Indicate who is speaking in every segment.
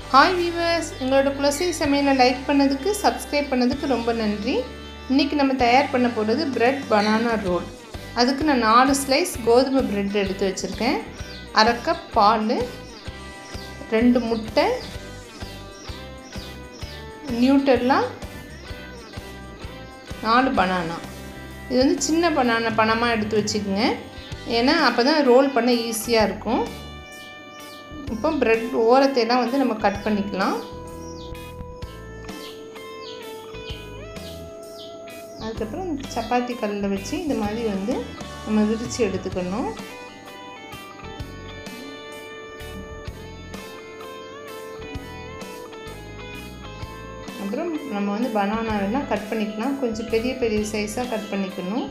Speaker 1: hi viewers எங்களோட குலசை சமையலை like பண்ணதுக்கு சப்ஸ்கிரைப் பண்ணதுக்கு ரொம்ப நன்றி இன்றைக்கி நம்ம தயார் பண்ண போகிறது பிரெட் பனானா ரோல் அதுக்கு நான் நாலு ஸ்லைஸ் கோதுமை பிரெட் எடுத்து வச்சுருக்கேன் அரை கப் பால் ரெண்டு முட்டை நியூட்டெல்லா நாலு பனானா இது வந்து சின்ன பனானா பணமாக எடுத்து வச்சுக்கோங்க ஏன்னா அப்போ தான் ரோல் பண்ண ஈஸியாக இருக்கும் இப்போ ப்ரெட் ஓரத்தையெல்லாம் வந்து நம்ம கட் பண்ணிக்கலாம் அதுக்கப்புறம் சப்பாத்தி கல்லில் வச்சு இந்த மாதிரி வந்து நம்ம விரித்து எடுத்துக்கணும் அப்புறம் நம்ம வந்து பனானாவெல்லாம் கட் பண்ணிக்கலாம் கொஞ்சம் பெரிய பெரிய சைஸாக கட் பண்ணிக்கணும்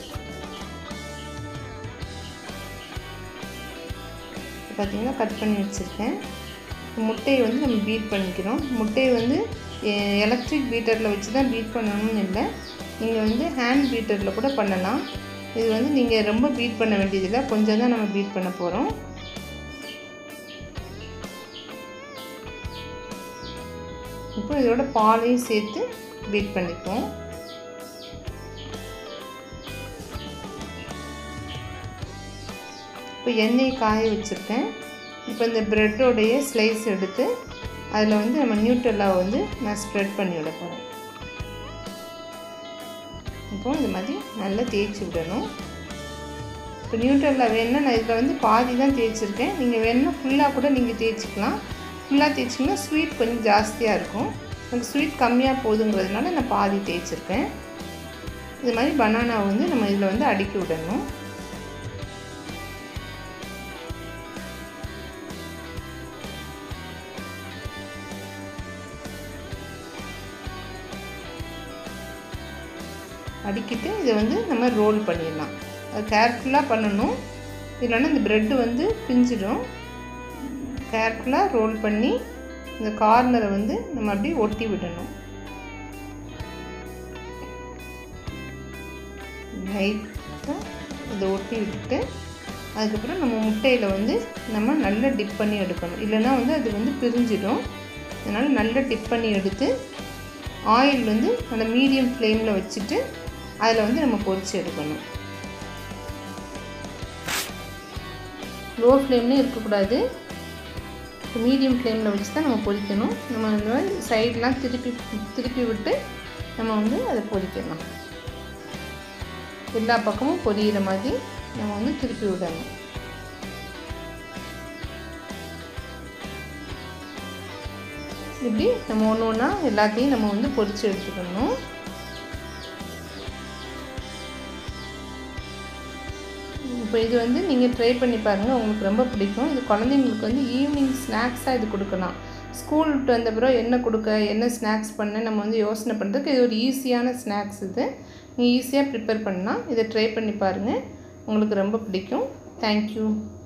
Speaker 1: பார்த்திங்கன்னா கட் பண்ணி வச்சுருக்கேன் முட்டையை வந்து நம்ம பீட் பண்ணிக்கிறோம் முட்டையை வந்து எலக்ட்ரிக் பீட்டரில் வச்சு தான் பீட் பண்ணணும்னு இல்லை நீங்கள் வந்து ஹேண்ட் பீட்டரில் கூட பண்ணலாம் இது வந்து நீங்கள் ரொம்ப பீட் பண்ண வேண்டியதில்லை கொஞ்சம் தான் நம்ம பீட் பண்ண போகிறோம் இப்போ இதோட பாலையும் சேர்த்து பீட் பண்ணிக்குவோம் இப்போ எண்ணெய் காய வச்சுருக்கேன் இப்போ இந்த ப்ரெட்டோடைய ஸ்லைஸ் எடுத்து அதில் வந்து நம்ம நியூட்ரலாக வந்து நான் ஸ்ப்ரெட் பண்ணி விட போகிறேன் இப்போ இந்த மாதிரி நல்லா தேய்ச்சி விடணும் இப்போ நியூட்ரலில் வேணுன்னா நான் இதில் வந்து பாதி தான் தேய்ச்சிருக்கேன் நீங்கள் வேணும்னா ஃபுல்லாக கூட நீங்கள் தேய்ச்சிக்கலாம் ஃபுல்லாக தேய்ச்சிங்கன்னா ஸ்வீட் கொஞ்சம் ஜாஸ்தியாக இருக்கும் எனக்கு ஸ்வீட் கம்மியாக போதுங்கிறதுனால நான் பாதி தேய்ச்சிருக்கேன் இது மாதிரி பனானா வந்து நம்ம இதில் வந்து அடுக்கி விடணும் அடிக்கிட்டு இதை வந்து நம்ம ரோல் பண்ணிடலாம் அது கேர்ஃபுல்லாக பண்ணணும் இல்லைன்னா இந்த ப்ரெட்டு வந்து பிஞ்சிடும் கேர்ஃபுல்லாக ரோல் பண்ணி இந்த கார்னரை வந்து நம்ம அப்படியே ஒட்டி விடணும் லைட்டாக இதை ஒட்டி விட்டுட்டு அதுக்கப்புறம் நம்ம முட்டையில் வந்து நம்ம நல்லா டிப் பண்ணி எடுக்கணும் இல்லைன்னா வந்து அது வந்து பிரிஞ்சிடும் அதனால் நல்லா டிப் பண்ணி எடுத்து ஆயில் வந்து அந்த மீடியம் ஃப்ளேமில் வச்சுட்டு அதில் வந்து நம்ம பொரித்து எடுக்கணும் லோ ஃப்ளேம்லேயும் இருக்கக்கூடாது மீடியம் ஃப்ளேமில் வச்சு தான் நம்ம பொரிக்கணும் நம்ம இந்த மாதிரி சைட்லாம் திருப்பி திருப்பி விட்டு நம்ம வந்து அதை பொரிக்கலாம் எல்லா பக்கமும் பொரியிற மாதிரி நம்ம வந்து திருப்பி விடணும் இப்படி நம்ம ஒன்று ஒன்றா எல்லாத்தையும் நம்ம வந்து பொரித்து எடுத்துக்கணும் இப்போ இது வந்து நீங்கள் ட்ரை பண்ணி பாருங்கள் உங்களுக்கு ரொம்ப பிடிக்கும் இது குழந்தைங்களுக்கு வந்து ஈவினிங் ஸ்நாக்ஸாக இது கொடுக்கலாம் ஸ்கூல் விட்டு வந்த பிறகு என்ன கொடுக்க என்ன ஸ்நாக்ஸ் பண்ண நம்ம வந்து யோசனை பண்ணுறதுக்கு இது ஒரு ஈஸியான ஸ்நாக்ஸ் இது நீங்கள் ஈஸியாக ப்ரிப்பேர் பண்ணலாம் இதை ட்ரை பண்ணி பாருங்கள் உங்களுக்கு ரொம்ப பிடிக்கும் தேங்க்யூ